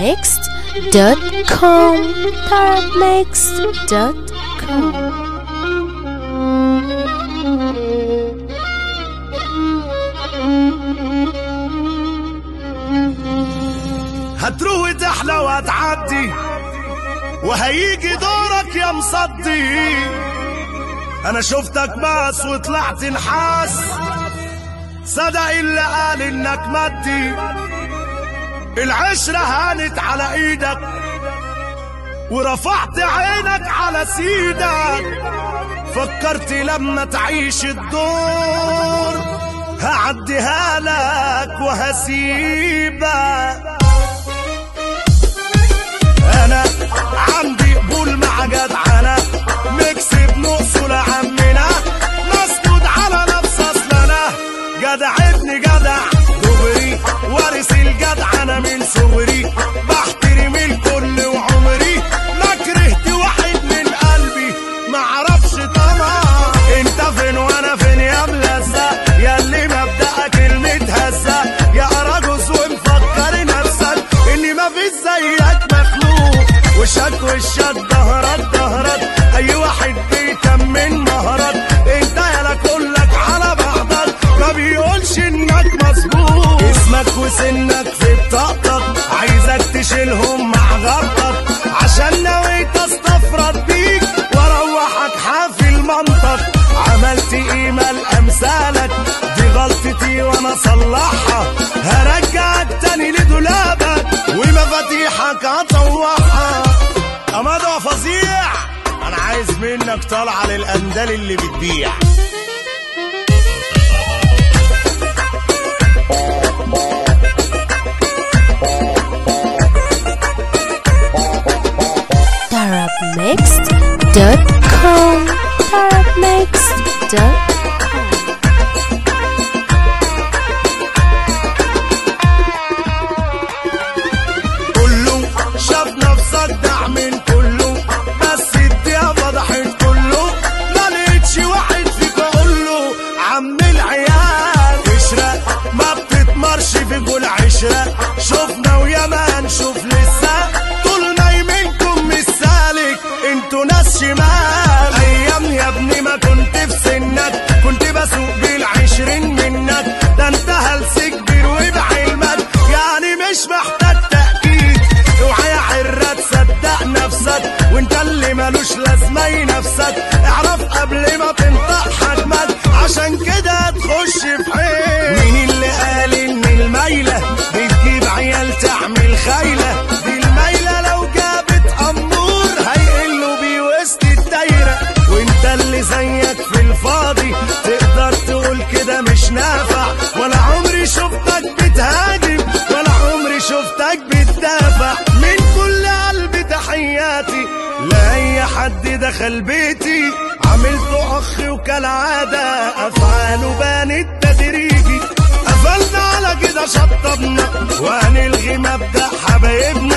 tarabmixed.com tarabmixed.com هتروي تحلى وهتعدي وهيجي دورك يا مصدي انا شفتك باس وطلعت نحاس صدق اللي قال انك مدي العشرة هانت على ايدك ورفعت عينك على سيدك فكرت لما تعيش الدور هعديها لك وهسيبك انا عندي قبول مع جدعنة ميكس بنقص لعمنا مسدود على نفس اصلنا جدع ابن جدع دغري وارث الجدع انا من صغري بحترم الكل وعمري ما كرهت واحد من قلبي معرفش طمع انت فين وانا فين يا ملزق يا اللي مبدأك المتهزق يا اراجوز ومفكر نفسك اني ما فيش زيك مخلوق وشك وشك ظهرك ظهرك اي واحد بيتمن مهرك انت يالا كلك على بعضك ما بيقولش انك مظبوط اسمك وسنك في بطاقتك عايزك تشيلهم مع غلطك عشان نويت استفرد بيك واروحك حافي المنطق عملت قيمة لأمثالك دي غلطتي وانا صلحها هرجعك تاني لدولابك ومفاتيحك هطوحها أمادة فظيع انا عايز منك طالعة للأندال اللي بتبيع tarabmixed.com tarabmixed.com كله شاف نفسك دع من كله بس الدنيا فضحت كله ما لقيتش واحد فيك اقوله عم العيال اشرق ما بتتمرش في كل عشرة شفنا ويا ما هنشوف لسه طول نايمينكم مش سالك انتوا ناس شمال ايام يا ابني ما كنت في سنك كنت بسوق بالعشرين منك ده انت هلس كبير وبعلمك يعني مش محتاج تأكيد اوعى يا حرة تصدق نفسك وانت اللي ملوش لازمة نفسك اعرف قبل ما تنطق حجمك عشان كده تخش في حيل مين اللي قال ان الميلة بتجيب عيال تعمل خيلة دي الميلة لو جابت أمور هيقلوا بيه وسط الدايرة وانت اللي زيك في الفاضي تقدر تقول كده مش نافع ولا عمري شفتك بتهاجم ولا عمري شفتك بتدافع من كل قلبي تحياتي لأي حد دخل بيتي عملته أخ وكالعادة أفعاله بانت تدريجي قفلنا على كده شطبنا وهنلغي مبدأ حبايبنا